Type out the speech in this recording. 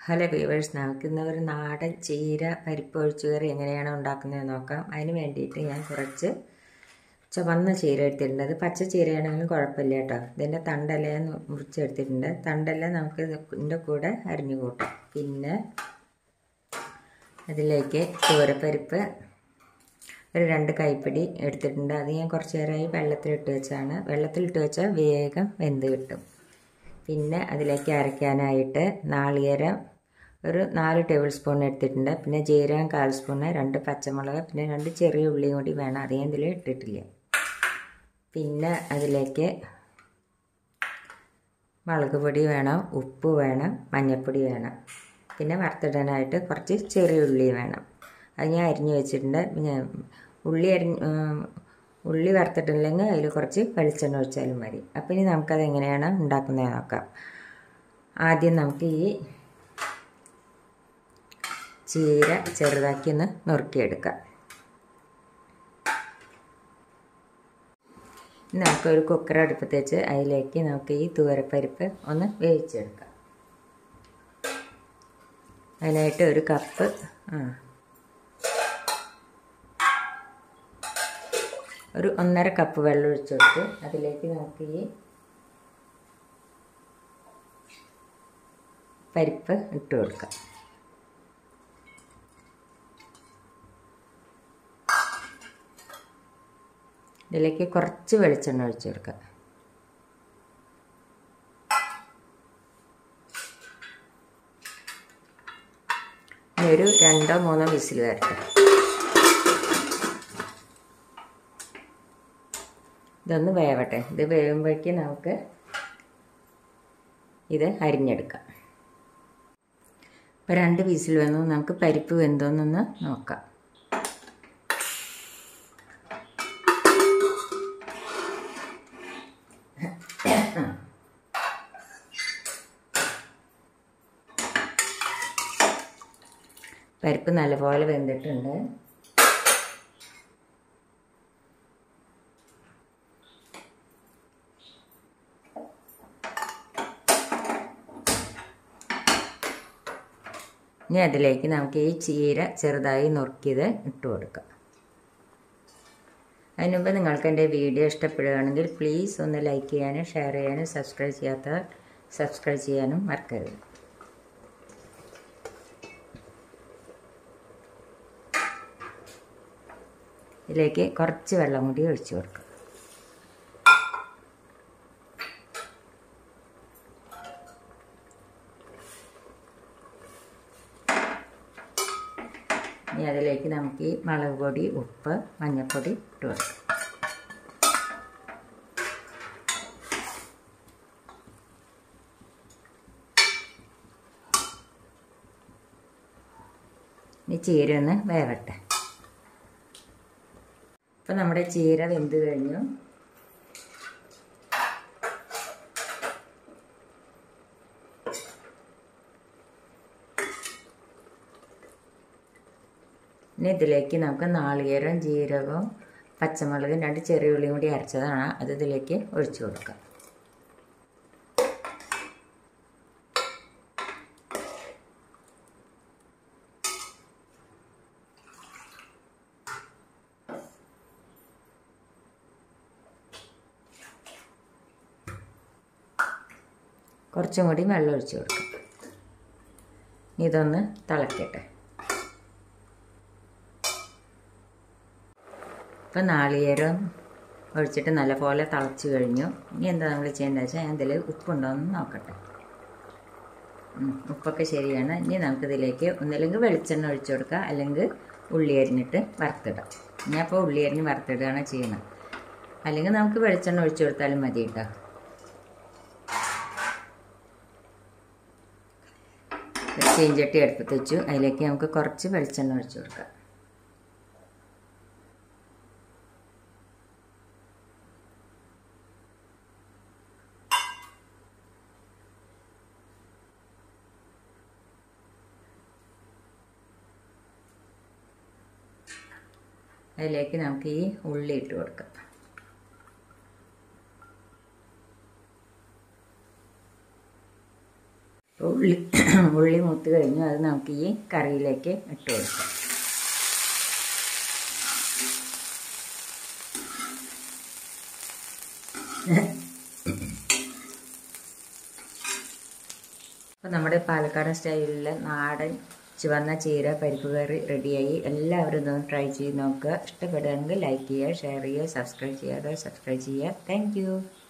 hello viewers നമുക്ക് ഇന്ന് ഒരു നാടൻ ചീര പരിപ്പ് ഒഴിച്ചു കറി എങ്ങനെയാണ് ഉണ്ടാക്കുന്നത് നോക്കാം അതിന് വേണ്ടിയിട്ട് ഞാൻ കുറച്ച് ചുവന്ന ചീര എടുത്തിട്ടുണ്ട് അത് പച്ച ചീരയാണെങ്കിലും കുഴപ്പമില്ല കേട്ടോ ഇതിൻ്റെ തണ്ടെല്ലാം മുറിച്ചെടുത്തിട്ടുണ്ട് തണ്ടെല്ലാം നമുക്ക് ഇതിൻ്റെ കൂടെ അരിഞ്ഞു കൂട്ടാം പിന്നെ അതിലേക്ക് ചൂരപ്പരിപ്പ് ഒരു രണ്ട് കൈപ്പിടി എടുത്തിട്ടുണ്ട് അത് ഞാൻ കുറച്ച് നേരമായി വെള്ളത്തിലിട്ട് വെച്ചാണ് വെള്ളത്തിലിട്ട് വെച്ചാൽ വേഗം വെന്ത് കിട്ടും പിന്നെ അതിലേക്ക് അരയ്ക്കാനായിട്ട് നാളികേരം ഒരു നാല് ടേബിൾ സ്പൂൺ എടുത്തിട്ടുണ്ട് പിന്നെ ജീരകം കാൽ സ്പൂണ് രണ്ട് പച്ചമുളക് പിന്നെ രണ്ട് ചെറിയ ഉള്ളിയും കൂടി വേണം അത് ഞാൻ ഇതിൽ ഇട്ടിട്ടില്ല പിന്നെ അതിലേക്ക് മുളക് പൊടി വേണം ഉപ്പ് വേണം മഞ്ഞൾപ്പൊടി വേണം പിന്നെ വറുത്തിടാനായിട്ട് കുറച്ച് ചെറിയ ഉള്ളി വേണം അത് ഞാൻ അരിഞ്ഞ് വെച്ചിട്ടുണ്ട് പിന്നെ ഉള്ളി അരിഞ്ഞ് ഉള്ളി വറുത്തിട്ടില്ലെങ്കിൽ അതിൽ കുറച്ച് വെളിച്ചെണ്ണ ഒഴിച്ചാലും മതി അപ്പോൾ ഇനി നമുക്കത് എങ്ങനെയാണ് ഉണ്ടാക്കുന്നത് നോക്കാം ആദ്യം നമുക്ക് ഈ ചീര ചെറുതാക്കി ഒന്ന് നുറുക്കിയെടുക്കാം നമുക്കൊരു കുക്കർ അടുപ്പത്ത് വെച്ച് അതിലേക്ക് നമുക്ക് ഈ തൂരപ്പരിപ്പ് ഒന്ന് വേവിച്ചെടുക്കാം അതിനായിട്ട് ഒരു കപ്പ് ആ ഒരു ഒന്നര കപ്പ് വെള്ളം ഒഴിച്ചു കൊടുത്ത് അതിലേക്ക് നമുക്ക് ഈ പരിപ്പ് ഇട്ട് കൊടുക്കാം ഇതിലേക്ക് കുറച്ച് വെളിച്ചെണ്ണ ഒഴിച്ചു കൊടുക്കാം ഇനി ഒരു രണ്ടോ മൂന്നോ വിസിൽ വരട്ടെ ഇതൊന്ന് വേവട്ടെ ഇത് വേവുമ്പോഴേക്ക് നമുക്ക് ഇത് അരിഞ്ഞെടുക്കാം ഇപ്പോൾ രണ്ട് വിസിൽ വന്നു നമുക്ക് പരിപ്പ് വെന്തോന്നൊന്ന് നോക്കാം പരിപ്പ് നല്ലപോലെ വെന്തിട്ടുണ്ട് ഇനി അതിലേക്ക് നമുക്ക് ഈ ചീര ചെറുതായി നുറുക്കിയത് ഇട്ട് കൊടുക്കാം അതിനുമുമ്പ് നിങ്ങൾക്ക് എൻ്റെ വീഡിയോ ഇഷ്ടപ്പെടുകയാണെങ്കിൽ പ്ലീസ് ഒന്ന് ലൈക്ക് ചെയ്യാനും ഷെയർ ചെയ്യാനും സബ്സ്ക്രൈബ് ചെയ്യാത്ത സബ്സ്ക്രൈബ് ചെയ്യാനും മറക്കരുത് ഇതിലേക്ക് കുറച്ച് വെള്ളം കൂടി ഒഴിച്ചു കൊടുക്കുക ഇനി അതിലേക്ക് നമുക്ക് ഈ മുളക് പൊടി ഉപ്പ് മഞ്ഞൾപ്പൊടി ഇട്ട് കൊടുക്കാം ഇനി ചീര ഒന്ന് വേവട്ടെ ഇപ്പം നമ്മുടെ ചീര വെന്ത് കഴിഞ്ഞു ഇനി ഇതിലേക്ക് നമുക്ക് നാളികേരം ജീരകവും പച്ചമുളകും രണ്ട് ചെറിയ ഉള്ളിയും കൂടി അരച്ചതാണ് അത് ഇതിലേക്ക് ഒഴിച്ചു കൊടുക്കാം കുറച്ചും കൂടി വെള്ളം ഒഴിച്ചു കൊടുക്കാം ഇതൊന്ന് തിളക്കട്ടെ ഇപ്പം നാളികേരം ഒഴിച്ചിട്ട് നല്ലപോലെ തിളച്ച് കഴിഞ്ഞു ഇനി എന്താ നമ്മൾ ചെയ്യേണ്ടത് വെച്ചാൽ ഞാൻ ഇതിൽ ഉപ്പുണ്ടോ എന്ന് നോക്കട്ടെ ഉപ്പൊക്കെ ശരിയാണ് ഇനി നമുക്കിതിലേക്ക് ഒന്നില്ലെങ്കിൽ വെളിച്ചെണ്ണ ഒഴിച്ചു കൊടുക്കുക അല്ലെങ്കിൽ ഉള്ളി അരിഞ്ഞിട്ട് വറുത്തിടാം ഞാൻ അപ്പോൾ ഉള്ളി അരിഞ്ഞ് വറുത്തിടുകയാണ് ചെയ്യുന്നത് അല്ലെങ്കിൽ നമുക്ക് വെളിച്ചെണ്ണ ഒഴിച്ചു കൊടുത്താലും മതി കേട്ടോ ചീഞ്ചട്ടി അടുപ്പത്ത് വെച്ചു അതിലേക്ക് നമുക്ക് കുറച്ച് വെളിച്ചെണ്ണ ഒഴിച്ചു കൊടുക്കാം അതിലേക്ക് നമുക്ക് ഈ ഉള്ളി ഇട്ട് കൊടുക്കാം ഉള്ളി ഉള്ളി മൂത്ത് കഴിഞ്ഞു അത് നമുക്ക് ഈ കറിയിലേക്ക് ഇട്ട് കൊടുക്കാം അപ്പോൾ നമ്മുടെ പാലക്കാടൻ സ്റ്റൈലിലെ നാടൻ ചുവന്ന ചീര പരിപ്പ് കറി റെഡിയായി എല്ലാവരും ഇതൊന്ന് ട്രൈ ചെയ്ത് നോക്കുക ഇഷ്ടപ്പെടുകയാണെങ്കിൽ ലൈക്ക് ചെയ്യുക ഷെയർ ചെയ്യുക സബ്സ്ക്രൈബ് ചെയ്യാതെ സബ്സ്ക്രൈബ് ചെയ്യുക താങ്ക്